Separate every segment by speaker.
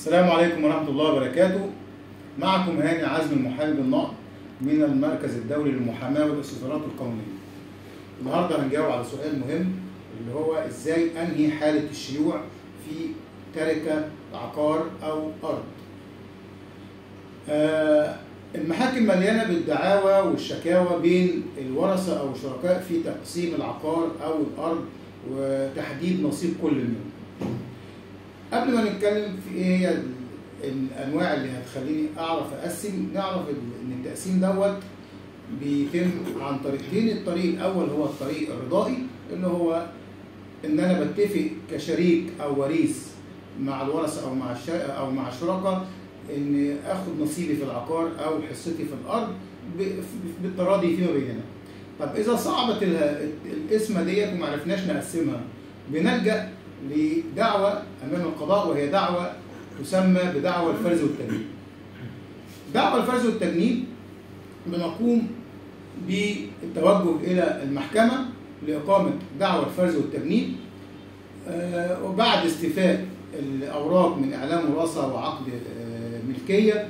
Speaker 1: السلام عليكم ورحمة الله وبركاته معكم هاني عزم المحامي بالنقد من المركز الدولي للمحاماة والاستشارات القانونية النهاردة هنجاوب على سؤال مهم اللي هو ازاي انهي حالة الشيوع في تركة عقار او ارض آه المحاكم مليانة بالدعاوى والشكاوى بين الورثة او الشركاء في تقسيم العقار او الارض وتحديد نصيب كل منهم قبل ما نتكلم في ايه هي الانواع اللي هتخليني اعرف اقسم نعرف ان التقسيم دوت بيتم عن طريقتين الطريق الاول هو الطريق الرضائي اللي هو ان انا بتفق كشريك او وريث مع الورثه او مع او مع الشركاء ان اخد نصيبي في العقار او حصتي في الارض بالتراضي فيما بيننا. طب اذا صعبت القسمه ديت وما عرفناش نقسمها بنلجا لدعوة أمام القضاء وهي دعوة تسمى بدعوى الفرز والتجنيب. دعوى الفرز والتجنيب بنقوم بالتوجه إلى المحكمة لإقامة دعوى الفرز والتجنيب وبعد استيفاء الأوراق من إعلام وراثة وعقد ملكية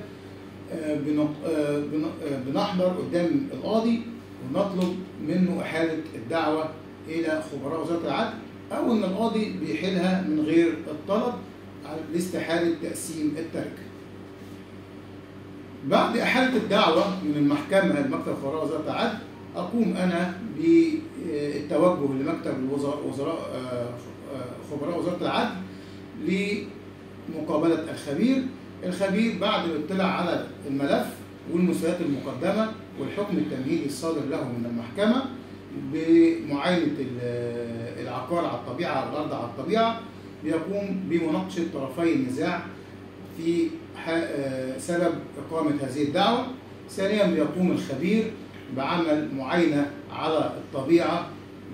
Speaker 1: بنحضر قدام القاضي ونطلب منه إحالة الدعوة إلى خبراء وزارة العدل أو إن القاضي بيحيلها من غير الطلب لاستحالة تقسيم التركة. بعد إحالة الدعوة من المحكمة لمكتب خبراء وزارة العدل أقوم أنا بالتوجه لمكتب الوزراء خبراء وزارة العدل لمقابلة الخبير. الخبير بعد ما اطلع على الملف والمستندات المقدمة والحكم التمهيدي الصادر له من المحكمة بمعاينة العقار على الطبيعة على الأرض على الطبيعة بيقوم بمناقشة طرفي النزاع في سبب إقامة هذه الدعوة ثانيا بيقوم الخبير بعمل معاينة على الطبيعة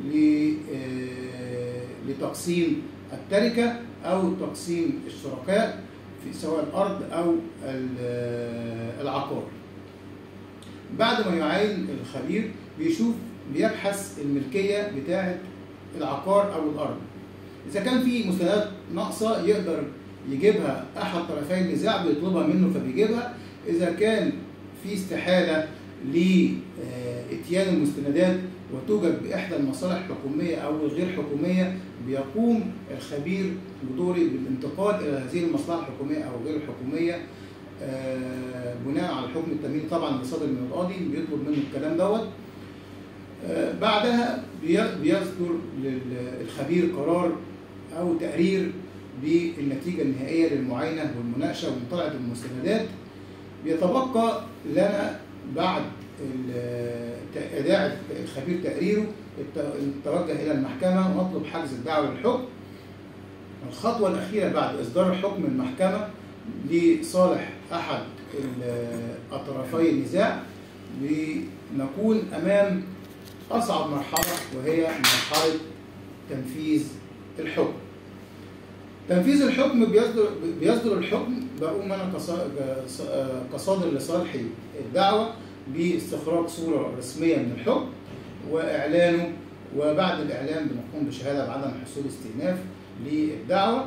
Speaker 1: لتقسيم التركة أو تقسيم الشركاء في سواء الأرض أو العقار بعد ما يعاين الخبير بيشوف بيبحث الملكيه بتاعه العقار او الارض. اذا كان في مستندات ناقصه يقدر يجيبها احد طرفي النزاع بيطلبها منه فبيجيبها، اذا كان في استحاله لاتيان المستندات وتوجد باحدى المصالح الحكوميه او الغير حكوميه بيقوم الخبير بدوري بالانتقال الى هذه المصلحه الحكوميه او غير الحكوميه بناء على الحكم التمهيدي طبعا اللي صادر من القاضي بيطلب منه الكلام دوت بعدها بيصدر للخبير قرار او تقرير بالنتيجه النهائيه للمعاينه والمناقشه ومطالعه المستندات بيتبقى لنا بعد إذاعة الخبير تقريره التوجه إلى المحكمة ونطلب حجز الدعوة للحكم. الخطوة الأخيرة بعد إصدار حكم المحكمة لصالح أحد الطرفي النزاع بنكون أمام أصعب مرحلة وهي مرحلة تنفيذ الحكم. تنفيذ الحكم بيصدر بيصدر الحكم بقوم أنا كصادر لصالحي الدعوة باستخراج صورة رسمية من الحكم وإعلانه وبعد الإعلان بنقوم بشهادة بعدم حصول استئناف للدعوة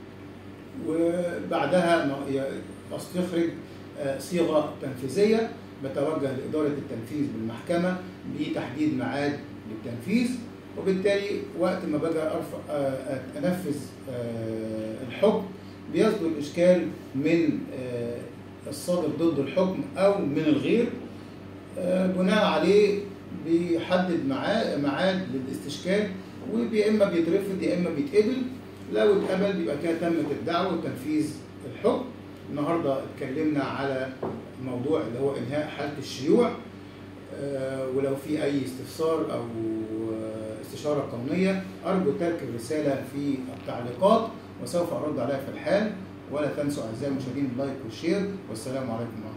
Speaker 1: وبعدها أستخرج صيغة تنفيذية بتوجه لإدارة التنفيذ بالمحكمة بتحديد ميعاد للتنفيذ وبالتالي وقت ما باجي ارفع انفذ الحكم بيصدر الاشكال من الصادر ضد الحكم او من الغير بناء عليه بيحدد ميعاد للاستشكال ويا اما بيترفض يا اما بيتقبل لو اتقبل بيبقى كده تمت الدعوه وتنفيذ الحكم النهارده اتكلمنا على موضوع اللي هو انهاء حاله الشيوع ولو في اي استفسار او استشاره قانونيه ارجو ترك الرساله في التعليقات وسوف ارد عليها في الحال ولا تنسوا اعزائي المشاهدين اللايك والشير والسلام عليكم ورحمه الله